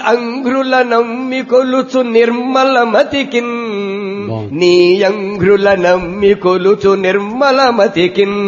అంఘ్రుల నమ్మి కొలుచు నిర్మల మతికిన్ బాగుంది. నీ అంఘ్రుల నమ్మి కొలుచు నిర్మల మతికిన్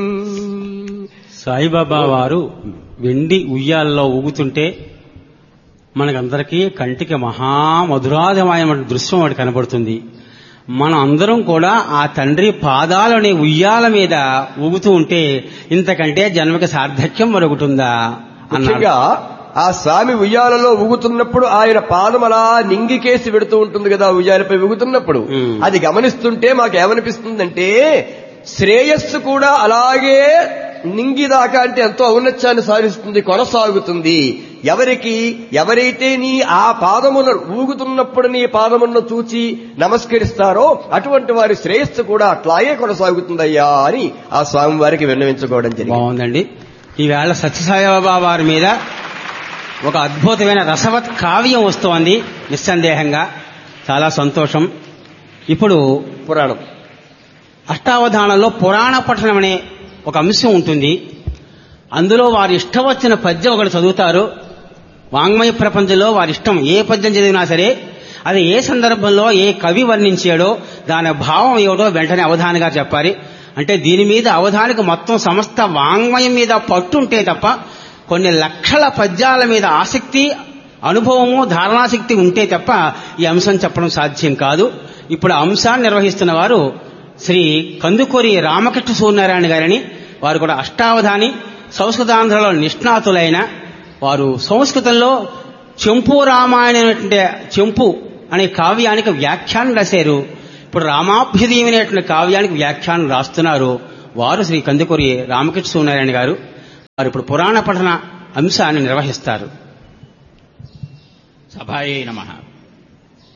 సాయిబాబా వారు వెండి ఉయ్యాల్లో ఊగుతుంటే మనకందరికీ కంటికి మహామధురాధమైన దృశ్యం ఒకటి కనబడుతుంది మనం అందరం కూడా ఆ తండ్రి పాదాలని ఉయ్యాల మీద ఊగుతూ ఉంటే ఇంతకంటే జన్మకి సార్థక్యం మరొకటి ఉందా అన్నారు ముఖ్యంగా ఆ స్వామి ఉయ్యాలలో ఊగుతున్నప్పుడు ఆయన పాదం అలా నింగికేసి పెడుతూ ఉంటుంది కదా ఆ ఉయ్యాలపై ఊగుతున్నప్పుడు మ్. అది గమనిస్తుంటే మాకు ఏమనిపిస్తుందంటే శ్రేయస్సు కూడా అలాగే నింగిదాకా అంటే ఎంతో ఔన్నత్యాన్ని సాధిస్తుంది కొనసాగుతుంది ఎవరికి ఎవరైతే నీ ఆ పాదమున ఊగుతున్నప్పుడు నీ పాదమును చూచి నమస్కరిస్తారో అటువంటి వారి శ్రేయస్సు కూడా అట్లాగే కొనసాగుతుందయ్యా అని ఆ స్వామి వారికి విన్నవించుకోవడం జరిగింది బాగుందండి ఈవేళ సత్యసాయిబాబా వారి మీద ఒక అద్భుతమైన రసవత్ కావ్యం వస్తోంది నిస్సందేహంగా చాలా సంతోషం ఇప్పుడు పురాణం అష్టావధానంలో పురాణ పఠనం అనే ఒక అంశం ఉంటుంది అందులో వారి ఇష్టం వచ్చిన పద్యం ఒకటి చదువుతారు వాంగ్మయ ప్రపంచంలో వారి ఇష్టం ఏ పద్యం చదివినా సరే అది ఏ సందర్భంలో ఏ కవి వర్ణించాడో దాని భావం ఏమిటో వెంటనే అవధానిగా చెప్పాలి అంటే దీని మీద అవధానికి మొత్తం సమస్త వాంగ్మయం మీద పట్టుంటే తప్ప కొన్ని లక్షల పద్యాల మీద ఆసక్తి అనుభవము ధారణాశక్తి ఉంటే తప్ప ఈ అంశం చెప్పడం సాధ్యం కాదు ఇప్పుడు ఆ అంశాన్ని నిర్వహిస్తున్న వారు శ్రీ కందుకూరి రామకృష్ణ సూర్యనారాయణ గారని వారు కూడా అష్టావధాని సంస్కృతాంధ్రలో నిష్ణాతులైన వారు సంస్కృతంలో చెంపు రామాయణం అనేటువంటి చెంపు అనే కావ్యానికి వ్యాఖ్యానం రాశారు ఇప్పుడు రామాభ్యుదయం అనేటువంటి కావ్యానికి వ్యాఖ్యానం రాస్తున్నారు వారు శ్రీ కందుకూరి రామకృష్ణ సూర్యనారాయణ గారు వారు ఇప్పుడు పురాణ పఠన అంశాన్ని నిర్వహిస్తారు సభాయై నమః